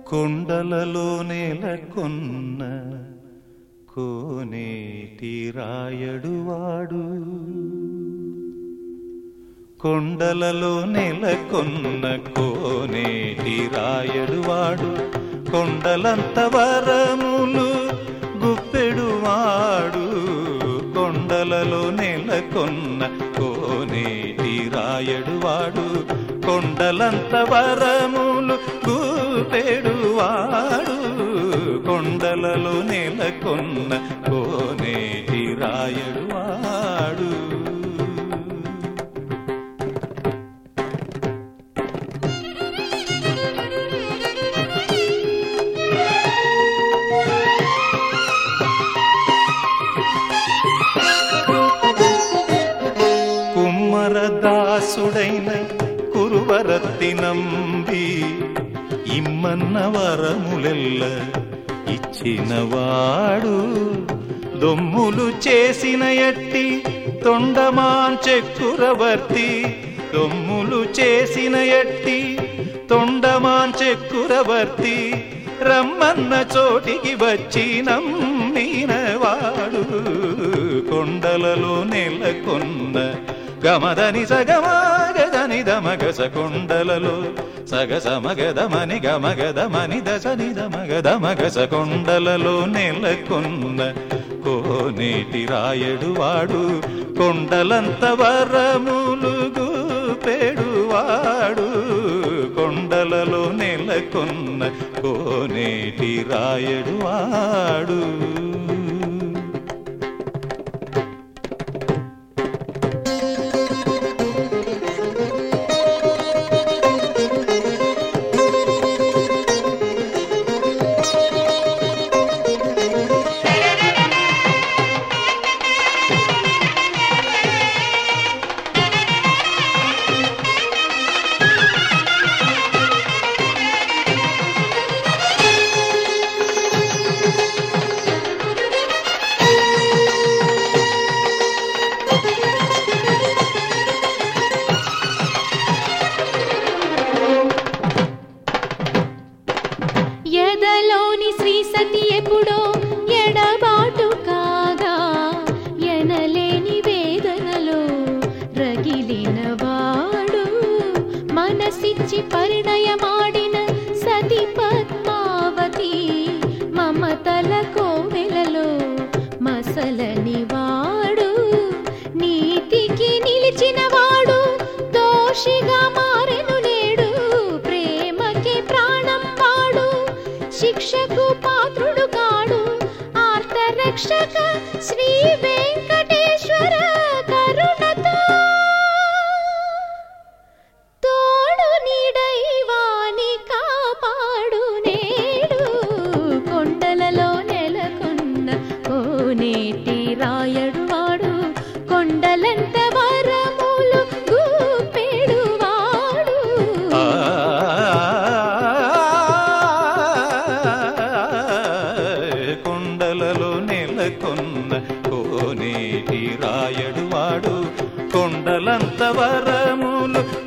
కొండలలో నెలకొన్న కోనేటి రాయడువాడు కొండలలో నెలకొన్న కోనేటి రాయడువాడు కొండలంత వరములు గుప్పెడువాడు కొండలలో నెలకొన్న కోనేటి రాయడువాడు కొండలంత వరములు గుప్పెడువాడు కొండలలో నెలకొన్న కోనేటి రాయడువాడు కుమ్మరదాసుడైన కురువరత్తి నంబి ఇమ్మన్న వరములెల్ల ఇచ్చినవాడు దొమ్ములు చేసిన ఎట్టి తొండమాన్ చెక్కురవర్తి దొమ్ములు చేసిన ఎట్టి తొండమాన్ చెక్కురవర్తి రమ్మన్న చోటికి వచ్చి నమ్మినవాడు కొండలలో నెలకొన్న గమదని సగమగదని దమగస కొండలలో సగస మగదమని గమగదమని దశని దమగదమగస కొండలలో నెలకొన్న కోనేటి రాయడు వాడు కొండలంత వరములుగు పెడువాడు కొండలలో నెలకొన్న కోనేటి రాయడు వాడు ఎదలోని శ్రీ సతి ఎప్పుడో ఎడబాటు కాగా ఎనలేని వేదనలో రగిలిన వాడు మనసిచ్చి పరిణయమాడిన సతి పద్మావతి మమతల కోవెలలో మసలని వాడు నీతికి నిలిచిన వాడు దోషిగా మారెను నేడు ప్రేమకి ప్రాణం వాడు శిక్షకు పాత్రుడు కాడు ఆర్తరక్షక శ్రీ వెంకటేశ్వర కరుణతో తోడు నీడైవాని కాపాడు నేడు కొండలలో నెలకొన్న కోనేటి రాయడు వాడు కొండలంత వరములు గూపెడు వాడు ఆ కొండలలో నెలకొన్న కోనేటి రాయడు వాడు కొండలంత వరములు